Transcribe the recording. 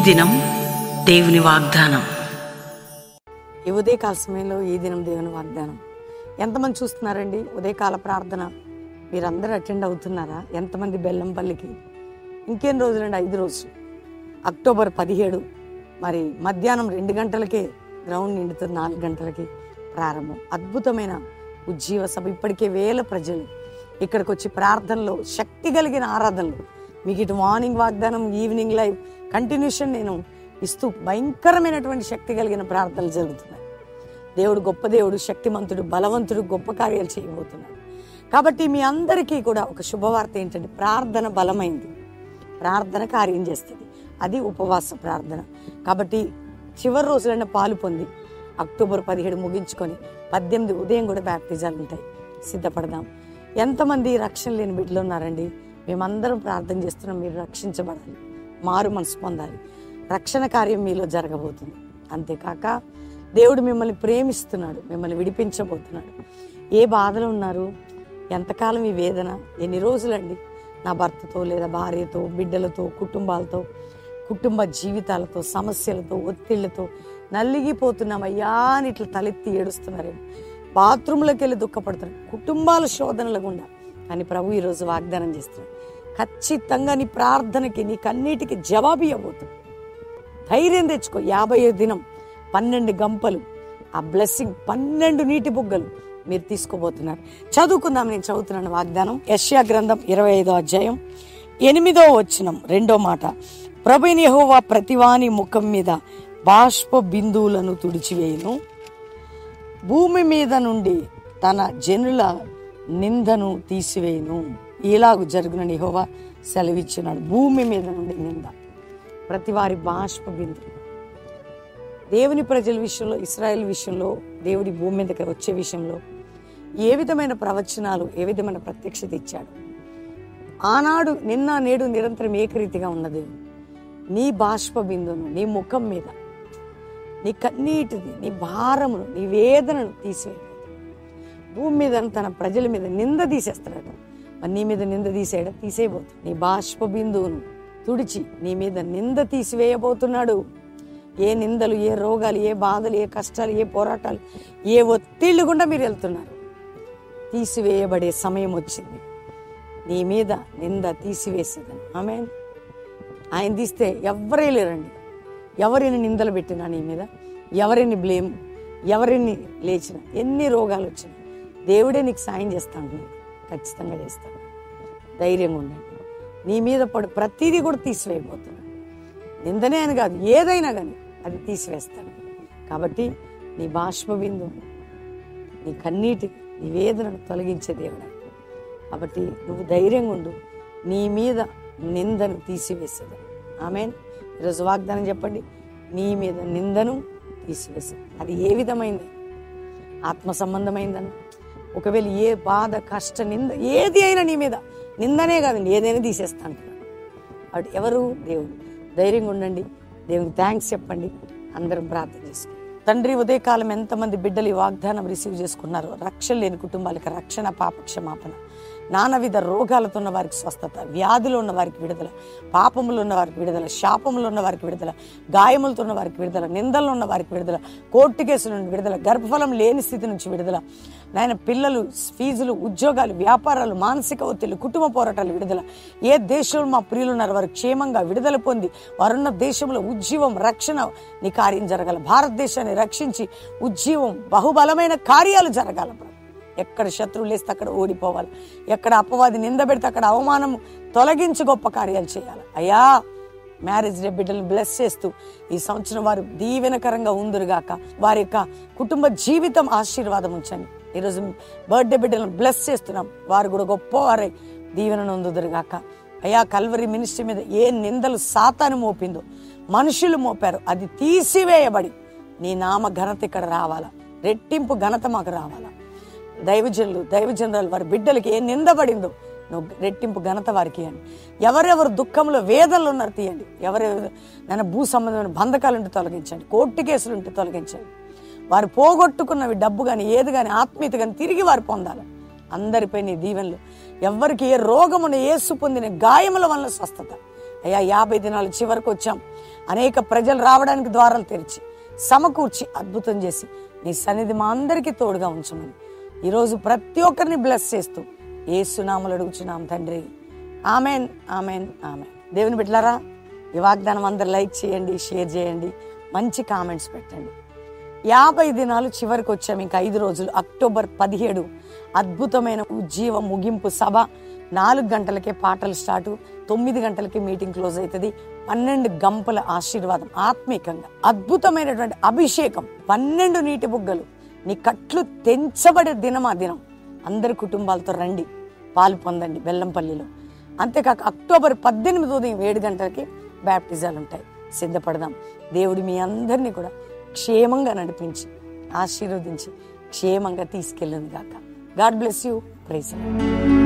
దినం దేవుని వాగ్దానం ఈ ఉదయకాల సమయంలో ఈ దినం దేవుని వాగ్దానం ఎంతమంది చూస్తున్నారండి ఉదయకాల ప్రార్థన మీరందరూ అటెండ్ అవుతున్నారా ఎంతమంది బెల్లంపల్లికి ఇంకేం రోజులండి ఐదు రోజులు అక్టోబర్ పదిహేడు మరి మధ్యాహ్నం రెండు గంటలకే గ్రౌండ్ నిండుతుంది నాలుగు గంటలకి ప్రారంభం అద్భుతమైన ఉజ్జీవ సభ ఇప్పటికే వేల ప్రజలు ఇక్కడికి వచ్చి ప్రార్థనలో శక్తి కలిగిన ఆరాధనలు మీకు ఇటు మార్నింగ్ వాగ్దానం ఈవినింగ్ లైవ్ కంటిన్యూషన్ నేను ఇస్తూ భయంకరమైనటువంటి శక్తి కలిగిన ప్రార్థనలు జరుగుతున్నాయి దేవుడు గొప్ప దేవుడు శక్తిమంతుడు బలవంతుడు గొప్ప కార్యాలు చేయబోతున్నాడు కాబట్టి మీ అందరికీ కూడా ఒక శుభవార్త ఏంటంటే ప్రార్థన బలమైంది ప్రార్థన కార్యం చేస్తుంది అది ఉపవాస ప్రార్థన కాబట్టి చివరి రోజులైన పాలు పొంది అక్టోబర్ పదిహేడు ముగించుకొని పద్దెనిమిది ఉదయం కూడా బ్యాప్టిజాలు ఉంటాయి సిద్ధపడదాం ఎంతమంది రక్షణ లేని బిడ్డలు ఉన్నారండి మేమందరం ప్రార్థన చేస్తున్నాం మీరు రక్షించబడాలి మారు మనసు పొందాలి రక్షణ కార్యం మీలో జరగబోతుంది అంతేకాక దేవుడు మిమ్మల్ని ప్రేమిస్తున్నాడు మిమ్మల్ని విడిపించబోతున్నాడు ఏ బాధలు ఉన్నారు ఎంతకాలం ఈ వేదన ఎన్ని రోజులండి నా భర్తతో లేదా భార్యతో బిడ్డలతో కుటుంబాలతో కుటుంబ జీవితాలతో సమస్యలతో ఒత్తిళ్లతో నలిగిపోతున్నామయ్యా అని ఇట్లా తలెత్తి ఏడుస్తున్నారేమో బాత్రూంలోకి వెళ్ళి దుఃఖపడుతున్నారు కుటుంబాల శోధనల గుండా కానీ ప్రభు ఈరోజు వాగ్దానం చేస్తున్నాడు ఖచ్చితంగా నీ ప్రార్థనకి నీ కన్నీటికి జవాబు ఇవ్వబోతుంది ధైర్యం తెచ్చుకో యాభై దినం పన్నెండు గంపలు ఆ బ్లెస్సింగ్ పన్నెండు నీటి బుగ్గలు మీరు తీసుకోబోతున్నారు చదువుకుందాం నేను చదువుతున్నాను వాగ్దానం యష్యా గ్రంథం ఇరవై ఐదో అధ్యాయం ఎనిమిదో వచ్చినం రెండో మాట ప్రభుని యెహోవా ప్రతివాని ముఖం మీద బాష్ప బిందువులను తుడిచివేయును భూమి మీద నుండి తన జనుల నిందను తీసివేయును ఇలాగు జరుగునని యెహోవా సెలవిచ్చినాడు భూమి మీద నుండి నింద ప్రతి వారి బాష్ప బిందు దేవుని ప్రజల విషయంలో ఇస్రాయేల్ విషయంలో దేవుడి భూమి మీదకి వచ్చే విషయంలో ఏ విధమైన ప్రవచనాలు ఏ విధమైన ప్రత్యక్షత ఇచ్చాడు ఆనాడు నిన్న నేడు నిరంతరం ఏకరీతిగా ఉన్నది నీ బాష్ప బిందును నీ ముఖం మీద నీ కన్నీటిని నీ భారమును నీ వేదనను తీసివేయబోతుంది భూమి మీద తన ప్రజల మీద నింద తీసేస్తాడట మరి నీ మీద నింద తీసేయడ తీసేయబోతుంది నీ బాష్ప బిందువును తుడిచి నీ మీద నింద తీసివేయబోతున్నాడు ఏ నిందలు ఏ రోగాలు ఏ బాధలు ఏ కష్టాలు ఏ పోరాటాలు ఏ ఒత్తిళ్ళు గుండా మీరు వెళ్తున్నారు తీసివేయబడే సమయం వచ్చింది నీ మీద నింద తీసివేసేదని ఆమె ఆయన తీస్తే ఎవరే లేరండి ఎవరిని నిందలు పెట్టినా నీ మీద ఎవరిని బ్లేమ్ ఎవరిని లేచిన ఎన్ని రోగాలు వచ్చినా దేవుడే నీకు సాయం చేస్తా అంటున్నాడు ఖచ్చితంగా చేస్తాడు ధైర్యంగా ఉండండి నీ మీద పడు ప్రతిదీ కూడా తీసివేయబోతున్నాడు నిందనే అని కాదు ఏదైనా కానీ అది తీసివేస్తాడు కాబట్టి నీ బాష్ప బిందు నీ కన్నీటి నీ వేదనను తొలగించే దేవుడు కాబట్టి నువ్వు ధైర్యంగా ఉండు నీ మీద నిందను తీసివేసేది ఆమె ఈరోజు వాగ్దానం చెప్పండి నీ మీద నిందను తీసివేసేది అది ఏ విధమైంది ఆత్మ సంబంధమైందని ఒకవేళ ఏ బాధ కష్ట నింద ఏది అయినా నీ మీద నిందనే కాదండి ఏదైనా తీసేస్తా అంటున్నాడు వాడు ఎవరు దేవుడు ధైర్యంగా ఉండండి దేవునికి థ్యాంక్స్ చెప్పండి అందరం ప్రార్థన చేసుకోండి తండ్రి ఉదయకాలం ఎంతమంది బిడ్డలు ఈ వాగ్దానం రిసీవ్ చేసుకున్నారో రక్షణ లేని కుటుంబాలకి రక్షణ పాప క్షమాపణ నానవిధ రోగాలతో ఉన్న వారికి స్వస్థత వ్యాధులు ఉన్న వారికి విడుదల పాపములు ఉన్న వారికి విడుదల శాపములు ఉన్న వారికి విడుదల గాయములతో ఉన్న వారికి విడుదల నిందలు ఉన్న వారికి విడుదల కోర్టు కేసుల నుండి విడుదల గర్భఫలం లేని స్థితి నుంచి విడుదల నాయన పిల్లలు ఫీజులు ఉద్యోగాలు వ్యాపారాలు మానసిక ఒత్తిళ్లు కుటుంబ పోరాటాలు విడుదల ఏ దేశంలో మా ప్రియులు ఉన్నారు వారు క్షేమంగా విడుదల పొంది వారున్న దేశంలో ఉజ్జీవం రక్షణ నీ కార్యం జరగాల భారతదేశాన్ని రక్షించి ఉజ్జీవం బహుబలమైన కార్యాలు జరగాల ప్రభు. ఎక్కడ శత్రువులు వేస్తే అక్కడ ఓడిపోవాలి ఎక్కడ అపవాది నింద పెడితే అక్కడ అవమానం తొలగించి గొప్ప కార్యాలు చేయాలి అయ్యా మ్యారేజ్ డే బిడ్డలను బ్లెస్ చేస్తూ ఈ సంవత్సరం వారు దీవెనకరంగా ఉందురుగాక వారి యొక్క కుటుంబ జీవితం ఆశీర్వాదం ఉంచండి ఈరోజు బర్త్డే బిడ్డలను బ్లెస్ చేస్తున్నాం వారు కూడా గొప్పవారై దీవెన ఉందుదురుగాక అయ్యా కల్వరి మినిస్ట్రీ మీద ఏ నిందలు సాతాను మోపిందో మనుషులు మోపారు అది తీసివేయబడి నీ నామ ఘనత ఇక్కడ రావాలా రెట్టింపు ఘనత మాకు రావాలా దైవజనులు దైవజనులు వారి బిడ్డలకి ఏ నిందబడిందో నువ్వు రెట్టింపు ఘనత వారికి ఇవ్వండి ఎవరెవరు దుఃఖంలో వేదనలు ఉన్నారు తీయండి ఎవరెవరు నన్ను భూ సంబంధమైన బంధకాలు ఉంటే తొలగించండి కోర్టు కేసులు ఉంటే తొలగించండి వారు పోగొట్టుకున్నవి డబ్బు కానీ ఏది కానీ ఆత్మీయత కానీ తిరిగి వారు పొందాలి అందరిపై నీ దీవెనలు ఎవరికి ఏ రోగమున ఏసు పొందిన గాయముల వల్ల స్వస్థత అయ్యా యాభై దినాలు చివరికి వచ్చాం అనేక ప్రజలు రావడానికి ద్వారాలు తెరిచి సమకూర్చి అద్భుతం చేసి నీ సన్నిధి మా అందరికీ తోడుగా ఉంచమని ఈరోజు ప్రతి ఒక్కరిని బ్లెస్ చేస్తూ ఏ సునాములు అడుగుచున్నాం తండ్రి ఆమెన్ ఆమెన్ ఆమెన్ దేవుని బిడ్డలారా ఈ వాగ్దానం అందరు లైక్ చేయండి షేర్ చేయండి మంచి కామెంట్స్ పెట్టండి యాభై దినాలు చివరికి వచ్చాము ఇంకా ఐదు రోజులు అక్టోబర్ పదిహేడు అద్భుతమైన ఉజ్జీవ ముగింపు సభ నాలుగు గంటలకే పాటలు స్టార్ట్ తొమ్మిది గంటలకి మీటింగ్ క్లోజ్ అవుతుంది పన్నెండు గంపల ఆశీర్వాదం ఆత్మీకంగా అద్భుతమైనటువంటి అభిషేకం పన్నెండు నీటి బుగ్గలు నీ కట్లు తెంచబడే దినం ఆ దినం అందరి కుటుంబాలతో రండి పాలు పొందండి బెల్లంపల్లిలో అంతేకాక అక్టోబర్ పద్దెనిమిది ఉదయం ఏడు గంటలకి బ్యాప్టిజాలు ఉంటాయి సిద్ధపడదాం దేవుడు మీ అందరినీ కూడా క్షేమంగా నడిపించి ఆశీర్వదించి క్షేమంగా తీసుకెళ్ళను గాక గాడ్ బ్లెస్ యూ ప్రైజ్